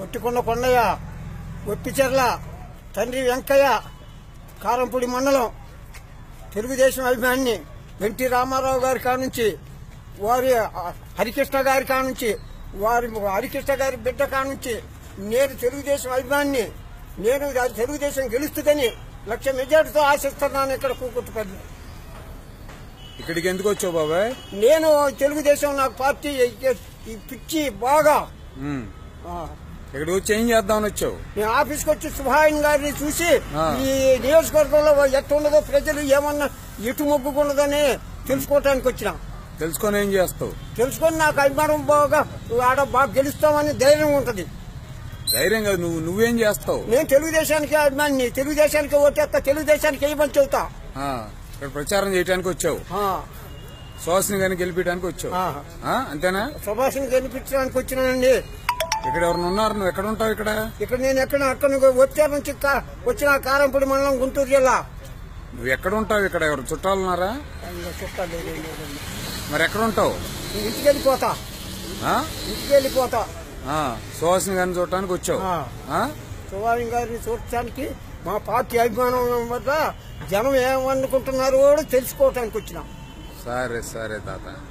ఒట్టికొండ కొండయ్య ఒట్టిచెర్ల తండ్రి వెంకయ్య కారంపూడి మండలం తెలుగుదేశం అభిమాని ఎన్టీ రామారావు గారి కానుంచి వారి ఆ, హరికృష్ణ గారి కానుంచి వారి హరికృష్ణ గారి బిడ్డ కానుంచి నేను తెలుగుదేశం అభిమాని నేను అది తెలుగుదేశం గెలుస్తుందని లక్ష మెజార్టీతో ఆశిస్తున్నాను ఇక్కడ కూకుట్టుపల్లి ఇక్కడికి ఎందుకు వచ్చావు బాబాయ్ నేను తెలుగుదేశం నాకు పార్టీ ఈ పిచ్చి బాగా ఉమ్. ఆ, ఇక్కడికి వచ్చి ఏం చేద్దామని వచ్చావు నేను ఆఫీస్కి వచ్చి సుభాయన్ గారిని చూసి ఆ. ఈ నియోజకవర్గంలో ఎట్లున్నదో ప్రజలు ఏమన్నా ఎటు మొగ్గుకున్నదని తెలుసుకోవటానికి వచ్చినా తెలుసుకొని ఏం చేస్తావు తెలుసుకొని నాకు అభిమానం బాగా ఆడ బాగా గెలుస్తామని ధైర్యం ఉంటది ధైర్యం కాదు నువ్వు నువ్వేం చేస్తావు నేను తెలుగుదేశానికి అభిమాని తెలుగుదేశానికి ఓటేస్తా తెలుగుదేశానికి వేయమని చెబుతా ఆ, ఇక్కడ ప్రచారం చేయడానికి వచ్చావు ఆ, సుహాసిని గారిని గెలిపించడానికి వచ్చావు ఆ. ఆ, అంతేనా సుభాష్ని గెలిపించడానికి వచ్చినానండి ఇక్కడ ఎవరిని ఉన్నారు నువ్వు ఎక్కడ ఉంటావు ఇక్కడ ఇక్కడ నేను ఎక్కడ అక్కడ వచ్చే నుంచి కా- వచ్చిన కారంపూడి మండలం గుంటూరు జిల్లా నువ్వు ఎక్కడ ఉంటావు ఇక్కడ ఎవరు చుట్టాలు ఉన్నారా అందులో చుట్టాలు లేరు, ఏం లేరండి. మరి ఎక్కడ ఉంటావు నేను ఇంటికి వెళ్ళిపోతా ఆ? ఇంటికి వెళ్ళిపోతా ఆ, సుహాసిని గారిని చూడటానికి వచ్చావు ఆ. ఆ? సువారి గారిని చూడటానికి మా పార్టీ అభిమానం వల్ల జనం ఏమనుకుంటున్నారో కూడా తెలుసుకోవటానికి వచ్చినాం సరే సరే తాత